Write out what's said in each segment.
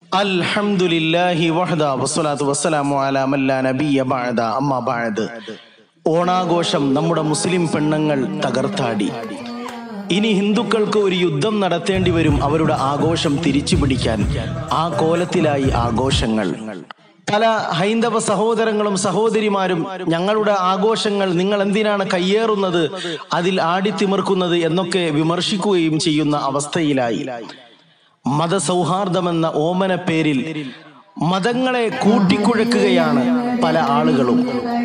അൽഹംദുലില്ലാഹി വഹദ വസ്സലാത്തു വസ്സലാമു അലാ മല്ലാ നബിയ ബഅദ അമ്മാ ബഅദ് ഓണാഘോഷം നമ്മുടെ മുസ്ലിം പെണ്ണുങ്ങൾ തകർത്താടി ഇനി ഹിന്ദുക്കൾക്ക് ഒരു യുദ്ധം നടത്തേണ്ടി വരും അവരുടെ ആഘോഷം തിരിച്ചു പിടിക്കാൻ ആ കോലത്തിലായി ആഘോഷങ്ങൾ പല ഹൈന്ദവ സഹോദരങ്ങളും സഹോദരിമാരും ഞങ്ങളുടെ ആഘോഷങ്ങൾ നിങ്ങൾ എന്തിനാണ് കയ്യേറുന്നത് അതിൽ ആടിത്തിമിർക്കുന്നത് എന്നൊക്കെ വിമർശിക്കുകയും ചെയ്യുന്ന അവസ്ഥയിലായി മതസൗഹാർദ്ദമെന്ന ഓമന പേരിൽ മതങ്ങളെ കൂട്ടിക്കുഴക്കുകയാണ് പല ആളുകളും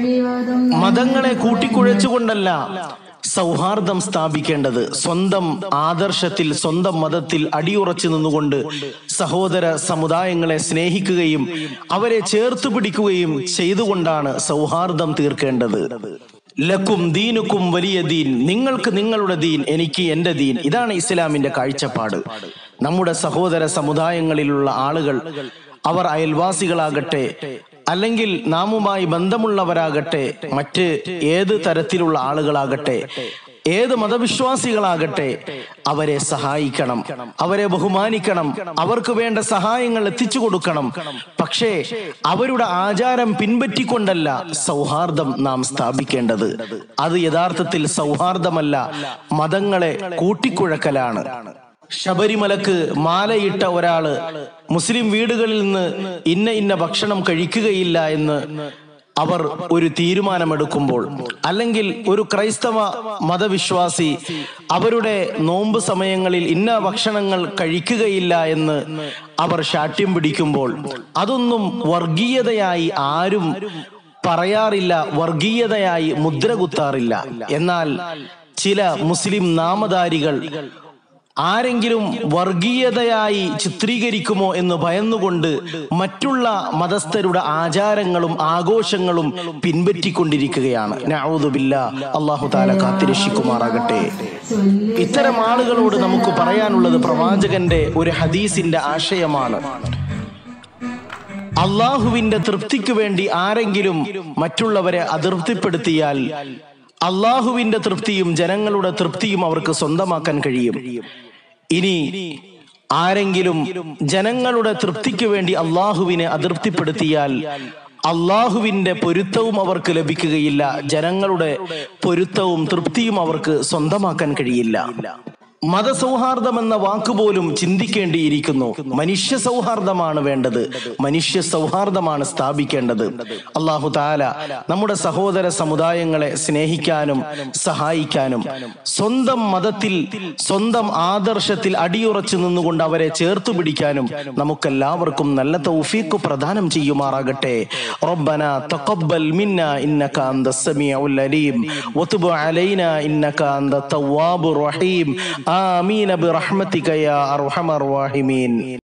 മതങ്ങളെ കൂട്ടിക്കുഴച്ചുകൊണ്ടല്ല സൗഹാർദ്ദം സ്ഥാപിക്കേണ്ടത് സ്വന്തം ആദർശത്തിൽ സ്വന്തം മതത്തിൽ അടിയുറച്ചു നിന്നുകൊണ്ട് സഹോദര സമുദായങ്ങളെ സ്നേഹിക്കുകയും അവരെ ചേർത്ത് പിടിക്കുകയും ചെയ്തുകൊണ്ടാണ് സൗഹാർദ്ദം തീർക്കേണ്ടത് ലക്കും ദീനുക്കും വലിയ ദീൻ നിങ്ങൾക്ക് നിങ്ങളുടെ ദീൻ എനിക്ക് എന്റെ ദീൻ ഇതാണ് ഇസ്ലാമിന്റെ കാഴ്ചപ്പാട് നമ്മുടെ സഹോദര സമുദായങ്ങളിലുള്ള ആളുകൾ അവർ അയൽവാസികളാകട്ടെ അല്ലെങ്കിൽ നാമുമായി ബന്ധമുള്ളവരാകട്ടെ മറ്റ് ഏത് തരത്തിലുള്ള ആളുകളാകട്ടെ ഏത് മതവിശ്വാസികളാകട്ടെ അവരെ സഹായിക്കണം അവരെ ബഹുമാനിക്കണം അവർക്ക് വേണ്ട സഹായങ്ങൾ എത്തിച്ചു കൊടുക്കണം പക്ഷേ അവരുടെ ആചാരം പിൻപറ്റിക്കൊണ്ടല്ല സൗഹാർദ്ദം നാം സ്ഥാപിക്കേണ്ടത് അത് യഥാർത്ഥത്തിൽ സൗഹാർദ്ദമല്ല മതങ്ങളെ കൂട്ടിക്കുഴക്കലാണ് ശബരിമലക്ക് മാലയിട്ട ഒരാള് മുസ്ലിം വീടുകളിൽ നിന്ന് ഇന്ന ഇന്ന ഭക്ഷണം കഴിക്കുകയില്ല എന്ന് അവർ ഒരു തീരുമാനമെടുക്കുമ്പോൾ അല്ലെങ്കിൽ ഒരു ക്രൈസ്തവ മതവിശ്വാസി അവരുടെ നോമ്പ് സമയങ്ങളിൽ ഇന്ന ഭക്ഷണങ്ങൾ കഴിക്കുകയില്ല എന്ന് അവർ ശാഠ്യം പിടിക്കുമ്പോൾ അതൊന്നും വർഗീയതയായി ആരും പറയാറില്ല വർഗീയതയായി മുദ്ര കുത്താറില്ല എന്നാൽ ചില മുസ്ലിം നാമധാരികൾ ആരെങ്കിലും വർഗീയതയായി ചിത്രീകരിക്കുമോ എന്ന് ഭയന്നുകൊണ്ട് മറ്റുള്ള മതസ്ഥരുടെ ആചാരങ്ങളും ആഘോഷങ്ങളും പിൻപറ്റിക്കൊണ്ടിരിക്കുകയാണ് നഅൂദുബില്ലാ അള്ളാഹു താല കാത്തിരക്ഷിക്കുമാറാകട്ടെ ഇത്തരം ആളുകളോട് നമുക്ക് പറയാനുള്ളത് പ്രവാചകന്റെ ഒരു ഹദീസിന്റെ ആശയമാണ് അള്ളാഹുവിന്റെ തൃപ്തിക്ക് വേണ്ടി ആരെങ്കിലും മറ്റുള്ളവരെ അതൃപ്തിപ്പെടുത്തിയാൽ അള്ളാഹുവിന്റെ തൃപ്തിയും ജനങ്ങളുടെ തൃപ്തിയും അവർക്ക് സ്വന്തമാക്കാൻ കഴിയും ഇനി ആരെങ്കിലും ജനങ്ങളുടെ തൃപ്തിക്ക് വേണ്ടി അള്ളാഹുവിനെ അതൃപ്തിപ്പെടുത്തിയാൽ അള്ളാഹുവിന്റെ പൊരുത്തവും അവർക്ക് ലഭിക്കുകയില്ല ജനങ്ങളുടെ പൊരുത്തവും തൃപ്തിയും അവർക്ക് സ്വന്തമാക്കാൻ കഴിയില്ല മതസൗഹാർദ്ദം എന്ന വാക്കുപോലും ചിന്തിക്കേണ്ടിയിരിക്കുന്നു മനുഷ്യ സൗഹാർദ്ദമാണ് വേണ്ടത് മനുഷ്യ സൗഹാർദ്ദമാണ് സ്ഥാപിക്കേണ്ടത് അള്ളാഹു താല നമ്മുടെ സഹോദര സമുദായങ്ങളെ സ്നേഹിക്കാനും സഹായിക്കാനും സ്വന്തം മതത്തിൽ സ്വന്തം ആദർശത്തിൽ അടിയുറച്ചു നിന്നുകൊണ്ട് അവരെ ചേർത്തു പിടിക്കാനും നമുക്കെല്ലാവർക്കും നല്ല തൗഫീഖ് പ്രദാനം ചെയ്യുമാറാകട്ടെ റബ്ബന തഖബ്ബൽ മിന്ന ഇന്നക അന്ത സമീഉൽ അലീം വതുബ് അലൈന ഇന്നക അന്ത തവ്വാബുർ റഹീം ആമീൻ ബിറഹ്മതിക യാ അർഹമർ റഹീമീൻ